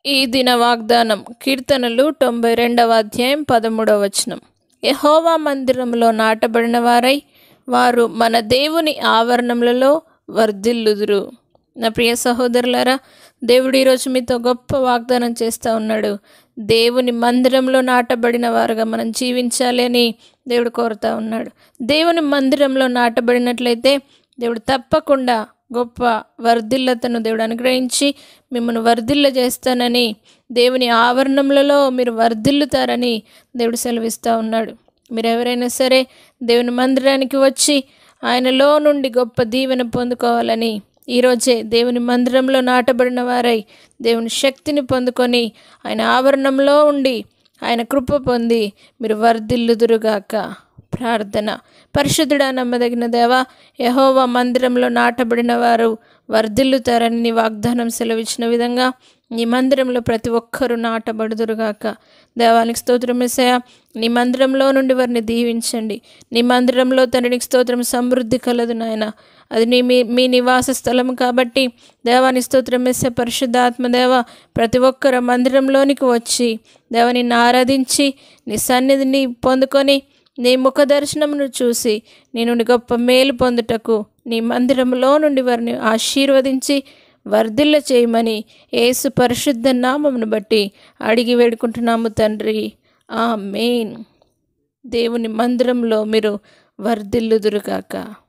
ఈ దిన వాగ్దానం కీర్తనలు తొంభై రెండవ అధ్యాయం పదమూడవ వచనం యహోవా మందిరంలో నాటబడిన వారై వారు మన దేవుని ఆవరణములలో వర్ధిల్లుదురు నా ప్రియ సహోదరులారా దేవుడు ఈరోజు మీతో గొప్ప వాగ్దానం చేస్తూ ఉన్నాడు దేవుని మందిరంలో నాటబడిన వారుగా మనం జీవించాలి అని దేవుడు కోరుతా ఉన్నాడు దేవుని మందిరంలో నాటబడినట్లయితే దేవుడు తప్పకుండా గొప్ప వర్ధిల్లతను దేవుడు అనుగ్రహించి మిమ్మల్ని వర్ధిల్ల చేస్తానని దేవుని ఆవరణములలో మీరు వర్ధిల్లుతారని దేవుడు సెలవిస్తూ ఉన్నాడు మీరు ఎవరైనా సరే దేవుని మందిరానికి వచ్చి ఆయనలో నుండి గొప్ప దీవెన పొందుకోవాలని ఈరోజే దేవుని మందిరంలో నాటబడిన వారై దేవుని శక్తిని పొందుకొని ఆయన ఆవరణంలో ఉండి ఆయన కృప పొంది మీరు వర్ధిల్లుదురుగాక ప్రార్థన పరిశుద్ధుడా నమ్మదగిన దేవా యహోవా మందిరంలో నాటబడిన వారు వర్ధిల్లుతారని నీ వాగ్దానం సెలవిచ్చిన విధంగా నీ మందిరంలో ప్రతి ఒక్కరూ నాటబడుదురుగాక దేవానికి స్తోత్రం వేసాయ నీ మందిరంలో నుండి వారిని దీవించండి నీ మందిరంలో తండ్రికి స్తోత్రం సమృద్ధి కలదు నాయన అది నీ మీ మీ నివాస స్థలం కాబట్టి దేవాని స్తోత్రం వేసే పరిశుద్ధాత్మ దేవ ప్రతి ఒక్కరు మందిరంలోనికి వచ్చి దేవ నిన్ను ఆరాధించి నీ సన్నిధిని పొందుకొని నీ ముఖ దర్శనమును చూసి నీ నుండి గొప్ప మేలు పొందుటకు నీ మందిరంలో నుండి వారిని ఆశీర్వదించి వర్ధిల్ల చేయమని యేసు పరిశుద్ధ నామమును బట్టి అడిగి వేడుకుంటున్నాము తండ్రి ఆ మెయిన్ దేవుని మందిరంలో మీరు వర్ధిల్లుదురుగాక